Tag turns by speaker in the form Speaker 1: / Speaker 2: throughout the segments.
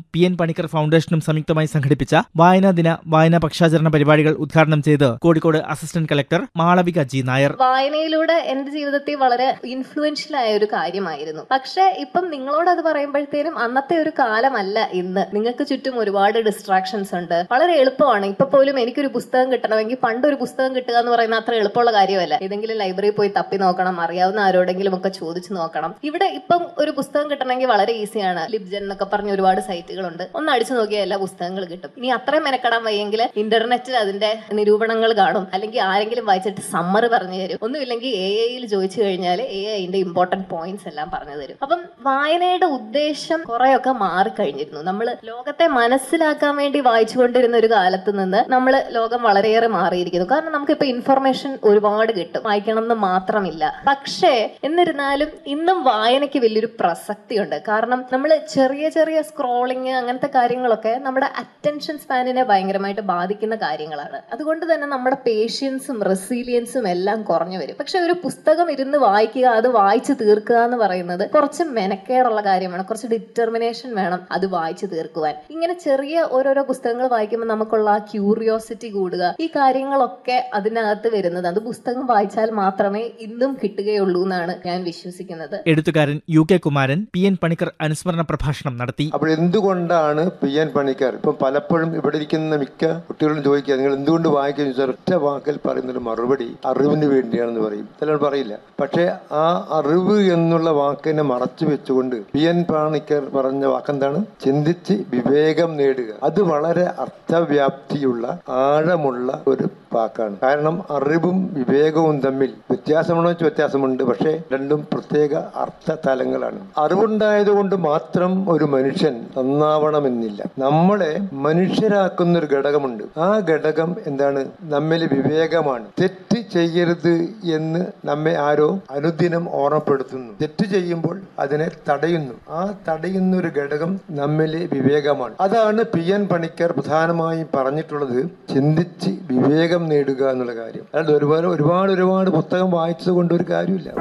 Speaker 1: P N Panicker ഫൗണ്ടേഷനും സംയുക്തമായി സംഘടിപ്പിച്ച വായനാ ദിന വായനാ പക്ഷാചരണ പരിപാടികൾ ഉദ്ഘാടനം ചെയ്ത് Kozhikode assistant collector Malavika G Nair
Speaker 2: വായനയിലൂടെ എന്റെ ജീവിതത്തിൽ വളരെ ഇൻഫ്ലുവൻഷ്യൽ ആയ ഒരു കാര്യമായിരുന്നു പക്ഷെ ഇപ്പം നിങ്ങളോട് അത് പറയുമ്പോഴത്തേനും അന്നത്തെ ഒരു കാലമല്ല ഇന്ന് നിങ്ങൾക്ക് ചുറ്റും ഒരുപാട് ഡിസ്ട്രാക്ഷൻസ് ഉണ്ട് വളരെ എളുപ്പമാണ് ഇപ്പൊ പോലും എനിക്കൊരു പുസ്തകം കിട്ടണമെങ്കിൽ പണ്ട് ഒരു പുസ്തകം കിട്ടുക എന്ന് പറയുന്ന അത്ര എളുപ്പമുള്ള കാര്യമല്ല ഏതെങ്കിലും ലൈബ്രറിയിൽ പോയി തപ്പി നോക്കണം അറിയാവുന്ന ആരോടെങ്കിലും ഒക്കെ ചോദിച്ചു നോക്കണം ഇവിടെ ഇപ്പം ഒരു പുസ്തകം കിട്ടണമെങ്കിൽ വളരെ ഈസിയാണ് ലിബ്ജൻ എന്നൊക്കെ പറഞ്ഞ ഒരുപാട് സൈറ്റുകളുണ്ട് ഒന്ന് അടിച്ചു നോക്കിയാൽ എല്ലാ പുസ്തകങ്ങൾ കിട്ടും ഇനി അത്രയും മെനക്കെടാൻ വയ്യെങ്കിൽ ഇന്റർനെറ്റിൽ അതിന്റെ നിരൂപണങ്ങൾ കാണും അല്ലെങ്കിൽ ആരെങ്കിലും വായിച്ചിട്ട് സമ്മർ പറഞ്ഞു തരും ഒന്നുമില്ലെങ്കിൽ എ ഐയിൽ ചോദിച്ചു കഴിഞ്ഞാൽ എ ഐന്റെ ഇമ്പോർട്ടന്റ് പോയിന്റ്സ് എല്ലാം പറഞ്ഞു തരും അപ്പം വായനയുടെ ഉദ്ദേശം കുറെയൊക്കെ മാറിക്കഴിഞ്ഞിരുന്നു നമ്മൾ ലോകത്തെ മനസ്സിലാക്കാൻ വേണ്ടി വായിച്ചുകൊണ്ടിരുന്ന ഒരു കാലത്ത് നിന്ന് നമ്മൾ ലോകം വളരെയേറെ മാറിയിരിക്കുന്നു കാരണം നമുക്ക് ഇപ്പൊ ഇൻഫർമേഷൻ ഒരുപാട് കിട്ടും വായിക്കണം എന്ന് മാത്രമില്ല പക്ഷേ എന്നിരുന്നാലും ഇന്നും വായനയ്ക്ക് വലിയൊരു പ്രസക്തിയുണ്ട് കാരണം നമ്മൾ ചെറിയ ചെറിയ സ്ക്രോളിങ് അങ്ങനത്തെ കാര്യങ്ങളൊക്കെ നമ്മുടെ അറ്റൻഷൻ സ്പാനിനെ ഭയങ്കരമായിട്ട് ബാധിക്കുന്ന കാര്യങ്ങളാണ് അതുകൊണ്ട് തന്നെ നമ്മുടെ പേഷ്യൻസും റെസീലിയൻസും എല്ലാം കുറഞ്ഞു വരും പക്ഷെ ഒരു പുസ്തകം ഇരുന്ന് വായിക്കുക അത് വായിച്ചു തീർക്കുക എന്ന് പറയുന്നത് കുറച്ച് മെനക്കേടുള്ള കാര്യമാണ് കുറച്ച് ഡിറ്റർമിനേഷൻ വേണം അത് വായിച്ചു തീർക്കുവാൻ ഇങ്ങനെ ചെറിയ ഓരോരോ പുസ്തകങ്ങൾ വായിക്കുമ്പോൾ നമുക്കുള്ള ആ ക്യൂറിയോസിറ്റി കൂടുക ഈ കാര്യങ്ങളൊക്കെ അതിനകത്ത് വരുന്നത് അത് പുസ്തകം വായിച്ചാൽ മാത്രമേ ഇന്നും കിട്ടുകയുള്ളൂ എന്നാണ് ഞാൻ വിശ്വസിക്കുന്നത്
Speaker 1: എഴുത്തുകാരൻ U K Kumaran P N Panicker അനുസ്മരണ പ്രഭാഷണം നടത്തി
Speaker 3: അപ്പോൾ എന്തുകൊണ്ടാണ് പി എൻ പണിക്കർ ഇപ്പം പലപ്പോഴും ഇവിടെ ഇരിക്കുന്ന മിക്ക കുട്ടികളും ചോദിക്കുക നിങ്ങൾ എന്തുകൊണ്ട് വായിക്കുന്നു ചോദിച്ചാൽ ഒറ്റ വാക്കിൽ പറയുന്നൊരു മറുപടി അറിവിന് വേണ്ടിയാണെന്ന് പറയും ചിലർ പറയില്ല പക്ഷേ ആ അറിവ് എന്നുള്ള വാക്കിനെ മറച്ചു വെച്ചുകൊണ്ട് പി എൻ പണിക്കർ പറഞ്ഞ വാക്കെന്താണ് ചിന്തിച്ച് വിവേകം നേടുക അത് വളരെ അർത്ഥവ്യാപ്തിയുള്ള ആഴമുള്ള ഒരു വാക്കാണ് കാരണം അറിവും വിവേകവും തമ്മിൽ വ്യത്യാസമുണ്ടോ വെച്ചാൽ വ്യത്യാസമുണ്ട് പക്ഷേ രണ്ടും പ്രത്യേക അർത്ഥ തലങ്ങളാണ് അറിവുണ്ടായതുകൊണ്ട് മാത്രം ഒരു മനുഷ്യൻ നന്നാവണമെന്നില്ല നമ്മളെ മനുഷ്യരാക്കുന്ന ഒരു ഘടകമുണ്ട് ആ ഘടകം എന്താണ് നമ്മിൽ വിവേകമാണ് തെറ്റ് ചെയ്യരുത് എന്ന് നമ്മെ ആരോ അനുദിനം ഓർമ്മപ്പെടുത്തുന്നു തെറ്റ് ചെയ്യുമ്പോൾ അതിനെ തടയുന്നു ആ തടയുന്ന ഒരു ഘടകം നമ്മിലെ വിവേകമാണ് അതാണ് പി എൻ പണിക്കർ പ്രധാനമായും പറഞ്ഞിട്ടുള്ളത് ചിന്തിച്ച് വിവേകം നേടുക എന്നുള്ള കാര്യം അല്ലാണ്ട് ഒരുപാട് ഒരുപാട് ഒരുപാട് പുസ്തകം വായിച്ചത് കൊണ്ട് ഒരു കാര്യമില്ല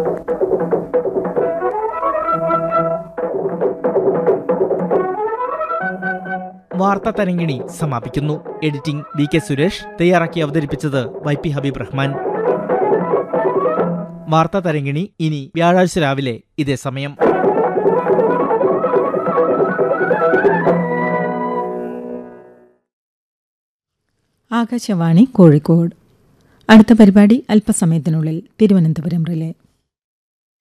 Speaker 1: വാർത്താ തരങ്കിണി സമാപിക്കുന്നു എഡിറ്റിംഗ് വി കെ സുരേഷ് തയ്യാറാക്കി അവതരിപ്പിച്ചത് വൈ പി ഹബീബ് റഹ്മാൻ വാർത്താ തരങ്കിണി ഇനി വ്യാഴാഴ്ച രാവിലെ ഇതേ സമയം
Speaker 4: ആകാശവാണി കോഴിക്കോട് അടുത്ത പരിപാടി അല്പസമയത്തിനുള്ളിൽ തിരുവനന്തപുരം റിലേ